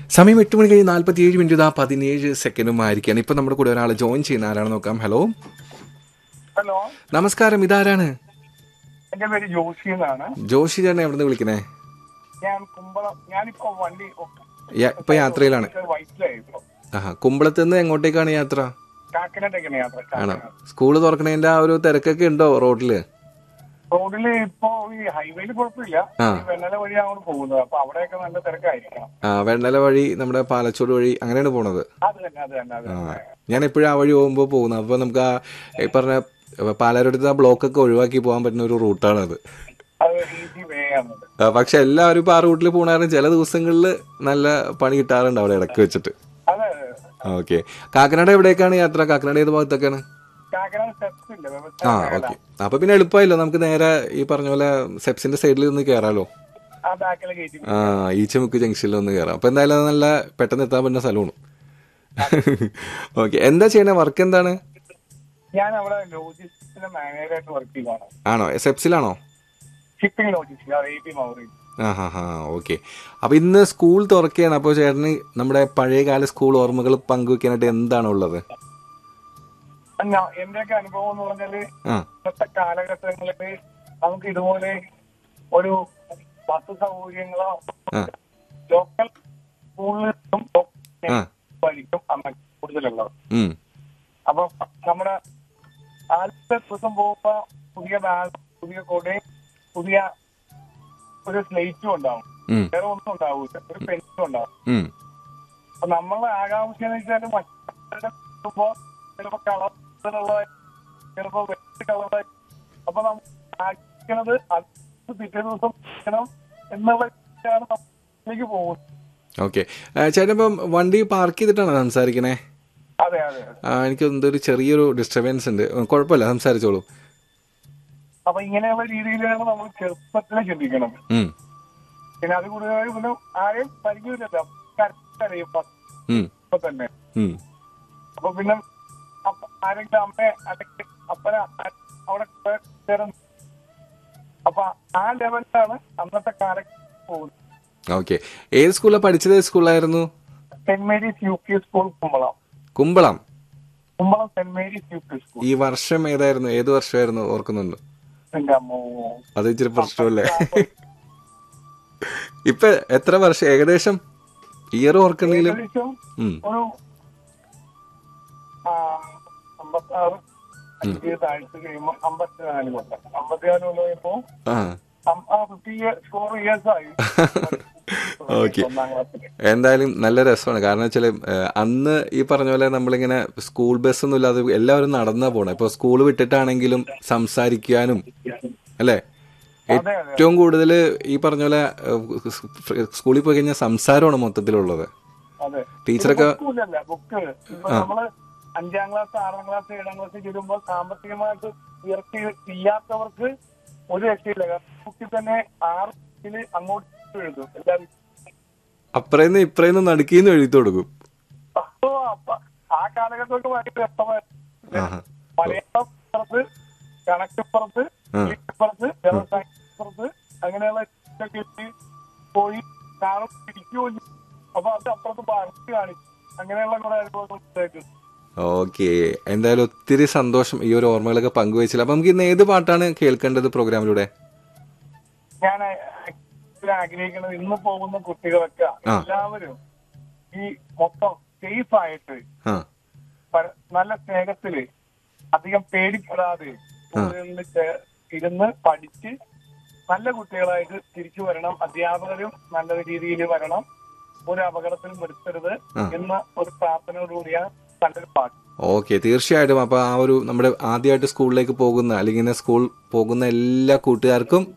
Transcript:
സമയം എട്ട് മണി കഴിഞ്ഞ് നാൽപ്പത്തി ഏഴ് മിനിറ്റ് ഇതാ പതിനേഴ് സെക്കൻഡും ആയിരിക്കാണ് ഇപ്പൊ നമ്മുടെ കൂടെ ഒരാൾ ജോയിൻ ചെയ്യുന്ന ആരാണ് നോക്കാം ഹലോ ഹലോ നമസ്കാരം ഇതാരാണ് എന്റെ പേര് ജോഷി എന്നാണ് ജോഷി ചേട്ടൻ എവിടെ നിന്ന് വിളിക്കണേ ഞാൻ കുമ്പളം ഞാനിപ്പോ വണ്ടി യാ- ഇപ്പൊ യാത്രയിലാണ് വൈറ്റിലായിരുന്നു ആഹാ കുമ്പളത്ത് നിന്ന് എങ്ങോട്ടേക്കാണ് യാത്ര കാക്കനാട്ടേക്കാണ് യാത്ര ആണോ കാക്കനാട്. സ്കൂള് തുറക്കണേന്റെ ആ ഒരു തിരക്കൊക്കെ ഉണ്ടോ റോഡില് റോഡില് ഇപ്പോ ഈ ഹൈവേയിൽ കുഴപ്പമില്ല ആ. ഈ വെണ്ണല വഴിയാണ് പോകുന്നത് അപ്പൊ അവിടെയൊക്കെ നല്ല തിരക്കായിരിക്കണം ആ വെണ്ണല വഴി നമ്മുടെ പാലച്ചോട് വഴി അങ്ങനെയാണ് പോണത് അത് തന്നെ അത് തന്നെ അത് ആ തന്നെ ഞാൻ എപ്പോഴും ആ വഴി പോകുമ്പോൾ പോകുന്നത് അപ്പോൾ നമുക്ക് ആ ഈ പറഞ്ഞ പാലാരോടത്ത് ആ ബ്ലോക്കൊക്കെ ഒഴിവാക്കി പോകാൻ പറ്റുന്ന ഒരു റൂട്ടാണത് അത് ഈസി വേ ആണത് ആ, പക്ഷെ എല്ലാവരും ഇപ്പോൾ ആ റൂട്ടിൽ പോകണാരും ചില ദിവസങ്ങളിൽ നല്ല പണി കിട്ടാറുണ്ട് അവിടെ ഇടയ്ക്ക് വെച്ചിട്ട് അതെ ഓക്കെ കാക്കനാട് എവിടേക്കാണ് യാത്ര കാക്കനാട് ഏത് ഭാഗത്തൊക്കെയാണ് കാക്കനാട് സ്റ്റെപ്സ് ഇല്ല ആ വ്യവസായ ഓക്കെ അപ്പൊ പിന്നെ എളുപ്പമായല്ലോ നമുക്ക് നേരെ ഈ പറഞ്ഞ പോലെ സെപ്സിന്റെ സൈഡിൽ നിന്ന് കയറാലോ ആ ബാക്കിലെ ഗേറ്റിൽ ആ ഈച്ചമുക്ക് ജംഗ്ഷനിൽ ഒന്ന് കയറാം അപ്പൊ എന്തായാലും അത് നല്ല പെട്ടെന്ന് എത്താൻ പറ്റുന്ന സ്ഥലമാണ് ഓക്കെ എന്താ ചെയ്യണേ വർക്ക് എന്താണ് ഞാൻ അവിടെ ലോജിസ്റ്റിക്സിന്റെ മാനേജറായിട്ട് വർക്ക് ചെയ്യുകയാണ് ആണോ സെപ്സിലാണോ ഷിപ്പിംഗ് ലോജിസ്റ്റിക്സ് അത് എ പി മൗറി ആ ഹാ ഹാ ഓക്കെ അപ്പൊ ഇന്ന് സ്കൂൾ തുറക്കുകയാണ് അപ്പോൾ ചേട്ടന് നമ്മുടെ പഴയകാല സ്കൂൾ ഓർമ്മകൾ പങ്കുവെക്കാനായിട്ട് എന്താണ് ഉള്ളത് ഞാൻ- എന്റെയൊക്കെ അനുഭവം എന്ന് പറഞ്ഞാല് ആ ഇന്നത്തെ കാലഘട്ടങ്ങളില് നമുക്ക് ഇതുപോലെ ഒരു ബസ് സൗകര്യങ്ങളോ ആ ലോക്കൽ സ്കൂളിലും ആ ആയിരിക്കും അന്ന് കൂടുതലുള്ളത് ഉം അപ്പൊ നമ്മുടെ ആദ്യത്തെ ദിവസം പോകുമ്പോ പുതിയ ബാഗ് പുതിയ കൊടയും പുതിയ ഒരു സ്ലേറ്റും ഉണ്ടാവും ഉം വേറെ ഒന്നും ഉണ്ടാവില്ല ഒരു പെൻസിലും ഉണ്ടാവും ഉം അപ്പൊ നമ്മളെ ആകാംക്ഷ എന്ന് വെച്ചാൽ മറ്റുള്ളവരുടെ കിട്ടുമ്പോ ചിലപ്പോ കളറുള്ള ചിലപ്പോ വെച്ച് കളറ് അപ്പൊ നമ്മൾ ആഗ്രഹിക്കണത് അത് പിറ്റേ ദിവസം ചെയ്യണം എന്നുള്ളതാണ് നമ്മളിലേക്ക് പോകുന്നത് ഓക്കെ ചേട്ടൻ ഇപ്പം വണ്ടി പാർക്ക് ചെയ്തിട്ടാണോ സംസാരിക്കണേ അതെ അതെ അതെ. ആ, എനിക്ക് എന്തൊരു ചെറിയൊരു ഡിസ്റ്റർബൻസ് ഉണ്ട് ഉം, കുഴപ്പമില്ല സംസാരിച്ചോളൂ അപ്പൊ ഇങ്ങനെയുള്ള രീതിയിലാണ് നമ്മൾ ചെറുപ്പത്തിലെ ചിന്തിക്കണം ഉം പിന്നെ അത് കൂടുതലായി പിന്നെ ആരെയും പരിചയമില്ലല്ലോ കരയും ഉം ഇപ്പൊ തന്നെ ഉം അപ്പൊ പിന്നെ അപ്പ- ആരെങ്കിലും അമ്മയെ അല്ലെങ്കിൽ അപ്പനെ ആ- അവിടെ ചേർന്ന് അപ്പൊ ആ ലെവലിലാണ് അന്നത്തെ കാലം പോകുന്നത് ഓക്കെ ഏത് സ്കൂളിലാണ് പഠിച്ചത് ഏത് സ്കൂളിലായിരുന്നു saint Mary's U P school Kumbalam Kumbalam Kumbalam saint Mary's U P school ഈ വർഷം ഏതായിരുന്നു ഏത് വർഷമായിരുന്നു ഓർക്കുന്നുണ്ട് എന്റെ അമ്മോ അത് ഇച്ചിരി പ്രശ്നമല്ലേ ഇപ്പൊ എത്ര വർഷം ഏകദേശം ഇയർ ഓർക്കണെങ്കിലും ഏകദേശം ഉം ഒരു ആ, അമ്പത്താറ് അഞ്ച് താഴ്ച കഴിയുമ്പോ അമ്പത്തിനാല് കൊല്ലം അമ്പത്തിനാല് കൊല്ലം കഴിയുമ്പോ ആ ഫിഫ്റ്റി ഇയേഴ്സ് ഫോർ ഇയേഴ്സ് ആയി Okay. ഒന്നാം ക്ലാസ്സിൽ എന്തായാലും നല്ല രസമാണ് കാരണം വെച്ചാൽ അന്ന് ഈ പറഞ്ഞ പോലെ നമ്മളിങ്ങനെ സ്കൂൾ ബസ് ഒന്നും ഇല്ലാതെ എല്ലാവരും നടന്നാ പോണേ ഇപ്പൊ സ്കൂൾ വിട്ടിട്ടാണെങ്കിലും സംസാരിക്കാനും അല്ലേ അതെ അതെ ഏറ്റവും കൂടുതൽ ഈ പറഞ്ഞ പോലെ ഏഹ്, സ്കൂളിൽ പോയി കഴിഞ്ഞാൽ സംസാരമാണ് മൊത്തത്തിലുള്ളത് അതെ ടീച്ചറൊക്കെ ബുക്കില്ല ബുക്ക് ഇപ്പൊ നമ്മള് അഞ്ചാം ക്ലാസ് ആറാം ക്ലാസ് ഏഴാം ക്ലാസ് ചെല്ലുമ്പോൾ സാമ്പത്തികമായിട്ട് ഉയർത്തി ഇല്ലാത്തവർക്ക് ഒരു രക്ഷയില്ല കാരണം ബുക്കിൽ തന്നെ ആറ് ബുക്കില് അങ്ങോട്ട് എഴുതും എല്ലാവരും അപ്പറേന്ന് ഇപ്പറേന്ന് നടുക്കിന്ന് എഴുതി കൊടുക്കും അപ്പൊ അപ്പ ആ കാലഘട്ടമൊക്കെ ഭയങ്കര രസമായിരുന്നു ആഹാ. മലയാളം പുറത്ത് കണക്കുപ്പുറത്ത് ആ. പുറത്ത് വ്യവസായപ്പുറത്ത് അങ്ങനെയുള്ള ഇതൊക്കെ എത്തി പോയി കാറും പിടിക്കുകയും ചെയ്യും. അപ്പൊ അത് അപ്പുറത്ത് പറഞ്ഞു കാണിക്കും അങ്ങനെയുള്ള കുറെ അനുഭവങ്ങൾ ഉണ്ടായിട്ടുണ്ട് ഓക്കെ എന്തായാലും ഒത്തിരി സന്തോഷം ഈ ഒരു ഓർമ്മകളൊക്കെ പങ്കുവച്ചില്ല അപ്പൊ നമുക്ക് ഇന്ന് ഏത് പാട്ടാണ് കേൾക്കേണ്ടത് പ്രോഗ്രാമിലൂടെ ഞാൻ actually ആഗ്രഹിക്കുന്നത് ഇന്ന് പോകുന്ന കുട്ടികളൊക്കെ ആ. എല്ലാവരും ഈ മൊത്തം സേഫ് ആയിട്ട് ആ പര- നല്ല സ്നേഹത്തില് അധികം പേടിപ്പെടാതെ സ്കൂളുകളിൽ ചേ- ഇരുന്ന് പഠിച്ച് നല്ല കുട്ടികളായിട്ട് തിരിച്ചു വരണം അധ്യാപകരും നല്ല രീതിയിൽ വരണം ഒരു അപകടത്തിലും വരുത്തരുത് ആ. എന്ന ഒരു പ്രാർത്ഥനയോടുകൂടിയാണ് നല്ലൊരു പാട്ട് ഓക്കെ തീർച്ചയായിട്ടും അപ്പൊ ആ ഒരു നമ്മുടെ ആദ്യമായിട്ട് സ്കൂളിലേക്ക് പോകുന്ന അല്ലെങ്കിൽ ഇങ്ങനെ സ്കൂൾ പോകുന്ന എല്ലാ കൂട്ടുകാർക്കും